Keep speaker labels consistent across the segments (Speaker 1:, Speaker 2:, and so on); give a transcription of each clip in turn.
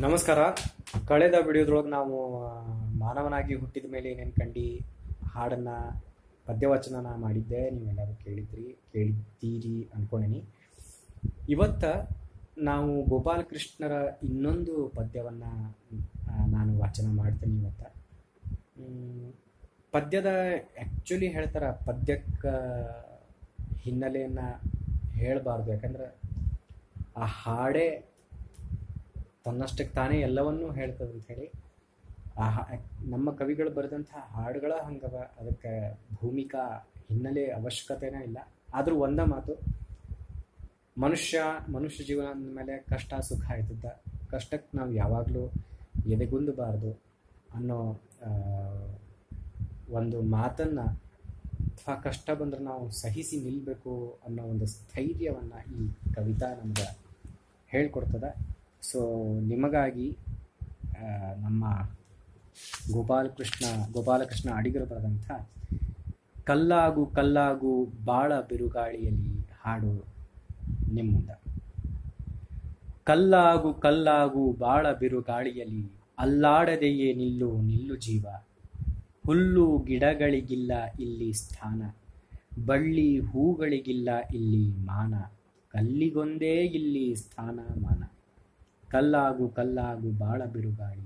Speaker 1: ನಮಸ್ಕಾರ ಕಳೆದ ವಿಡಿಯೋದ್ರೊಳಗೆ ನಾವು ಆ, ಮಾನವನಾಗಿ ಹುಟ್ಟಿದ ಮೇಲೆ ಏನೇನು ಕಂಡು ಹಾಡನ್ನು ಪದ್ಯವಚನನ ಮಾಡಿದ್ದೆ ನೀವೆಲ್ಲರೂ ಕೇಳಿದ್ರಿ ಕೇಳಿದ್ದೀರಿ ಅನ್ಕೊಂಡೇನಿ ಇವತ್ತ ನಾವು ಗೋಪಾಲಕೃಷ್ಣರ ಇನ್ನೊಂದು ಪದ್ಯವನ್ನು ನಾನು ವಾಚನ ಮಾಡ್ತೀನಿ ಇವತ್ತ ಮ್, ಪದ್ಯದ ಆ್ಯಕ್ಚುಲಿ ಹೇಳ್ತಾರೆ ಪದ್ಯಕ್ಕೆ ಹಿನ್ನೆಲೆಯನ್ನು ಹೇಳಬಾರ್ದು ಯಾಕಂದ್ರೆ ಆ ಹಾಡೇ ತನ್ನಷ್ಟಕ್ಕೆ ತಾನೇ ಎಲ್ಲವನ್ನೂ ಹೇಳ್ತದೆ ಅಂತ ಹೇಳಿ ಆ ಹಾ- ನಮ್ಮ ಕವಿಗಳು ಬರೆದಂಥ ಹಾಡುಗಳ ಹಂಗವ ಅದಕ್ಕೆ ಭೂಮಿಕಾ ಹಿನ್ನೆಲೆ ಅವಶ್ಯಕತೆನೇ ಇಲ್ಲ ಆದರೂ ಒಂದ ಮಾತು ಮನುಷ್ಯ ಮನುಷ್ಯ ಜೀವನ ಅಂದಮೇಲೆ ಕಷ್ಟ ಸುಖ ಆಯ್ತದ ಕಷ್ಟಕ್ಕೆ ನಾವು ಯಾವಾಗಲೂ ಎದೆಗುಂದಬಾರ್ದು ಅನ್ನೋ ಆ, ಒಂದು ಮಾತನ್ನು ಅಥವಾ ಕಷ್ಟ ಬಂದ್ರೆ ನಾವು ಸಹಿಸಿ ನಿಲ್ಲಬೇಕು ಅನ್ನೋ ಒಂದು ಸ್ಥೈರ್ಯವನ್ನು ಈ ಕವಿತಾ ನಮ್ಗೆ ಹೇಳ್ಕೊಡ್ತದೆ ಸೊ ನಿಮಗಾಗಿ ಆ, ನಮ್ಮ ಗೋಪಾಲಕೃಷ್ಣ ಗೋಪಾಲಕೃಷ್ಣ ಅಡಿಗರು ಬರೆದಂಥ ಕಲ್ಲಾಗು ಕಲ್ಲಾಗು ಬಾಳ ಬಿರುಗಾಳಿಯಲ್ಲಿ ಹಾಡು ನಿಮ್ಮ ಮುಂದೆ ಕಲ್ಲಾಗು ಕಲ್ಲಾಗು ಬಾಳ ಬಿರುಗಾಳಿಯಲ್ಲಿ ಅಲ್ಲಾಡದೆಯೇ ನಿಲ್ಲು ನಿಲ್ಲು ಜೀವ ಹುಲ್ಲು ಗಿಡಗಳಿಗಿಲ್ಲ ಇಲ್ಲಿ ಸ್ಥಾನ ಬಳ್ಳಿ ಹೂಗಳಿಗಿಲ್ಲ ಇಲ್ಲಿ ಮಾನ ಕಲ್ಲಿಗೊಂದೇ ಇಲ್ಲಿ ಸ್ಥಾನ ಮಾನ ಕಲ್ಲಾಗು ಕಲ್ಲಾಗು ಬಾಳ ಬಿರುಗಾಳಿಯಲ್ಲಿ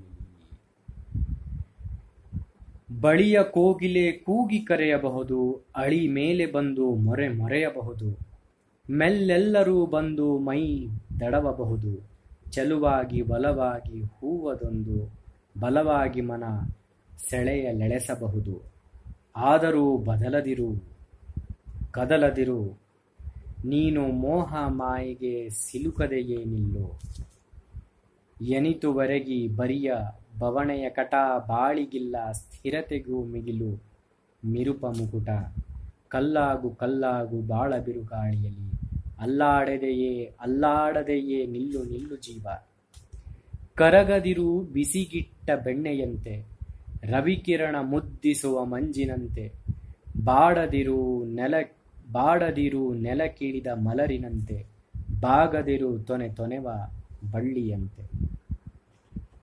Speaker 1: ಬಳಿಯ ಕೋಗಿಲೆ ಕೂಗಿ ಕರೆಯಬಹುದು ಅಳಿ ಮೇಲೆ ಬಂದು ಮೊರೆ ಮೊರೆಯಬಹುದು ಮೆಲ್ಲೆಲ್ಲರೂ ಬಂದು ಮೈ ದಡವಬಹುದು ಚೆಲುವಾಗಿ ಬಲವಾಗಿ ಹೂವದೊಂದು ಬಲವಾಗಿ ಮನ ಸೆಳೆಯಲೆಳೆಸಬಹುದು ಆದರೂ ಬದಲದಿರು ಕದಲದಿರು ನೀನು ಮೋಹ ಮಾಯಿಗೆ ಸಿಲುಕದೆಯೇ ನಿಲ್ಲು ಎನಿತುವರೆಗಿ ಬರಿಯ ಬವಣೆಯ ಕಟ ಬಾಳಿಗಿಲ್ಲ ಸ್ಥಿರತೆಗೂ ಮಿಗಿಲು ಮಿರುಪ ಮುಕುಟ ಕಲ್ಲಾಗು ಕಲ್ಲಾಗು ಬಾಳ ಬಿರುಗಾಳಿಯಲ್ಲಿ ಅಲ್ಲಾಡದೆಯೇ ಅಲ್ಲಾಡದೆಯೇ ನಿಲ್ಲು ನಿಲ್ಲು ಜೀವ ಕರಗದಿರು ಬಿಸಿಗಿಟ್ಟ ಬೆಣ್ಣೆಯಂತೆ ರವಿಕಿರಣ ಮುದ್ದಿಸುವ ಮಂಜಿನಂತೆ ಬಾಡದಿರು ನೆಲ ಬಾಡದಿರು ನೆಲ ಕೀಳಿದ ಮಲರಿನಂತೆ ಬಾಗದಿರು ತೊನೆ ತೊನೆವ ಬಳ್ಳಿಯಂತೆ